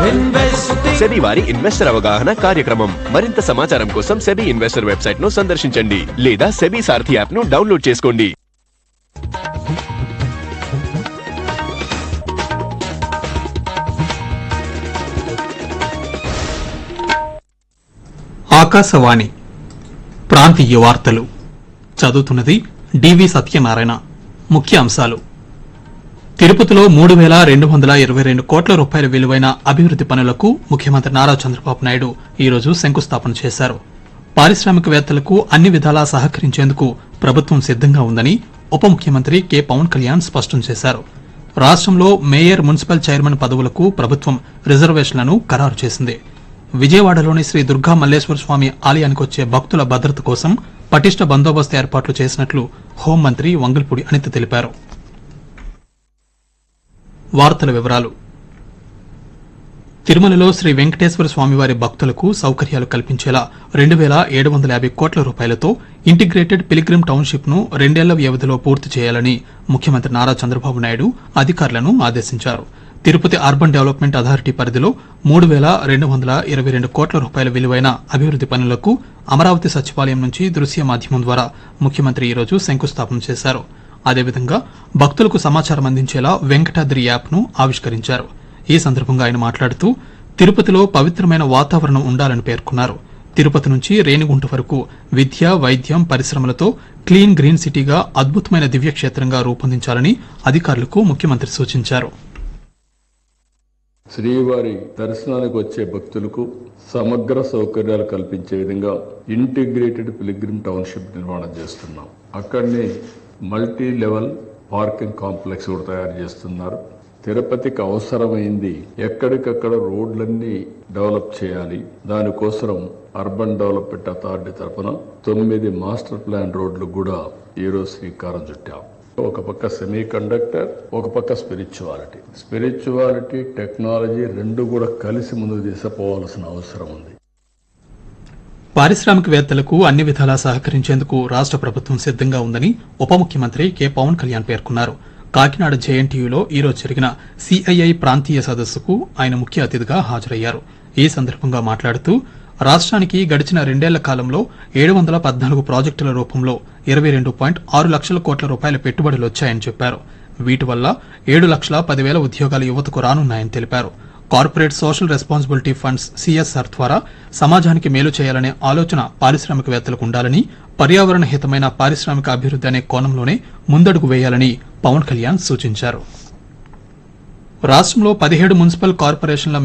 SEBI వారి investor అవగాహన కార్యక్రమం మరింత సమాచారం కోసం సెబీ ఇన్వెస్టర్ వెబ్సైట్ ను సందర్శించండి లేదా సెబీ సారథి యాప్ ను డౌన్లోడ్ చేసుకోండి ఆకాశవాణి ప్రాంతీయ వార్తలు చదువుతున్నది డివి సత్యనారాయణ ముఖ్య అంశాలు తిరుపతిలో మూడు వేల రెండు వందల ఇరవై రెండు కోట్ల రూపాయల విలువైన అభివృద్ది పనులకు ముఖ్యమంత్రి నారా చంద్రబాబు నాయుడు ఈరోజు శంకుస్థాపన చేశారు పారిశ్రామికవేత్తలకు అన్ని విధాలా సహకరించేందుకు ప్రభుత్వం సిద్దంగా ఉందని ఉప ముఖ్యమంత్రి కె పవన్ కళ్యాణ్ స్పష్టం చేశారు రాష్ట్రంలో మేయర్ మున్సిపల్ చైర్మన్ పదవులకు ప్రభుత్వం రిజర్వేషన్లను ఖరారు చేసింది విజయవాడలోని శ్రీ దుర్గా మల్లేశ్వర స్వామి ఆలయానికి వచ్చే భక్తుల భద్రత కోసం పటిష్ట బందోబస్తు ఏర్పాట్లు చేసినట్లు హోంమంత్రి వంగల్పూడి అనిత తెలిపారు వార్తల వివరాలు తిరుమలలో శ్రీ వెంకటేశ్వర స్వామివారి భక్తులకు సౌకర్యాలు కల్పించేలా రెండు వేల ఏడు వందల యాభై కోట్ల రూపాయలతో ఇంటిగ్రేటెడ్ పిలిగ్రిమ్ టౌన్షిప్ ను రెండేళ్ల వ్యవధిలో పూర్తి చేయాలని ముఖ్యమంత్రి నారా చంద్రబాబు నాయుడు అధికారులను ఆదేశించారు తిరుపతి అర్బన్ డెవలప్మెంట్ అథారిటీ పరిధిలో మూడు వేల రెండు వందల ఇరవై రెండు కోట్ల రూపాయల విలువైన అభివృద్ది పనులకు అమరావతి సచివాలయం నుంచి దృశ్య మాధ్యమం ద్వారా ముఖ్యమంత్రి ఈరోజు శంకుస్థాపన చేశారు అదేవిధంగా భక్తులకు సమాచారం అందించేలా వెంకటాద్రి యాప్ ను ఆవిష్కరించారు ఈ సందర్భంగా ఆయన మాట్లాడుతూ తిరుపతిలో పవిత్రమైన వాతావరణం ఉండాలని పేర్కొన్నారు తిరుపతి నుంచి రేణిగుంట వరకు విద్య వైద్యం పరిశ్రమలతో క్లీన్ గ్రీన్ సిటీగా అద్భుతమైన దివ్యక్షేత్రంగా రూపొందించాలని అధికారులకు ముఖ్యమంత్రి సూచించారు శ్రీవారి దర్శనానికి వచ్చే భక్తులకు సమగ్ర సౌకర్యాలు కల్పించే విధంగా ఇంటిగ్రేటెడ్ పిలిగ్రిమ్ టౌన్షిప్ నిర్మాణం చేస్తున్నాం అక్కడనే మల్టీ లెవెల్ పార్కింగ్ కాంప్లెక్స్ కూడా తయారు చేస్తున్నారు తిరుపతికి అవసరమైంది ఎక్కడికక్కడ రోడ్లన్నీ డెవలప్ చేయాలి దానికోసం అర్బన్ డెవలప్మెంట్ అథారిటీ తరఫున తొమ్మిది మాస్టర్ ప్లాన్ రోడ్లు కూడా ఈరోజు శ్రీకారం చుట్టాం ఒక పక్క సెమీ కండక్టర్ ఒక పక్క స్పిరిచువాలిటీ స్పిరిచువాలిటీ టెక్నాలజీ రెండు కూడా కలిసి ముందుకు తీసుకుపోవాల్సిన అవసరం ఉంది పారిశ్రామికవేత్తలకు అన్ని విధాలా సహకరించేందుకు రాష్ట్ర ప్రభుత్వం సిద్దంగా ఉందని ఉప ముఖ్యమంత్రి కె పవన్ కళ్యాణ్ పేర్కొన్నారు కాకినాడ జేఎన్టీయూలో ఈరోజు జరిగిన సిఐఐ ప్రాంతీయ సదస్సుకు ఆయన ముఖ్య అతిథిగా హాజరయ్యారు ఈ సందర్భంగా మాట్లాడుతూ రాష్ట్రానికి గడిచిన రెండేళ్ల కాలంలో ఏడు వందల పద్నాలుగు ప్రాజెక్టుల రూపంలో ఇరవై రెండు పాయింట్ ఆరు లక్షల కోట్ల రూపాయల పెట్టుబడులు వచ్చాయని చెప్పారు వీటి వల్ల ఏడు లక్షల పదివేల ఉద్యోగాలు యువతకు రానున్నాయని తెలిపారు corporate social responsibility funds CSR ద్వారా సమాజానికి మేలు చేయాలనే ఆలోచన పారిశ్రామికవేత్తలకు ఉండాలని పర్యావరణ హితమైన పారిశ్రామిక అభివృద్ధి అనే కోణంలోనే ముందడుగు వేయాలని పవన్ కళ్యాణ్ సూచించారు రాష్ట్రంలో పదిహేడు మున్సిపల్ కార్పొరేషన్ల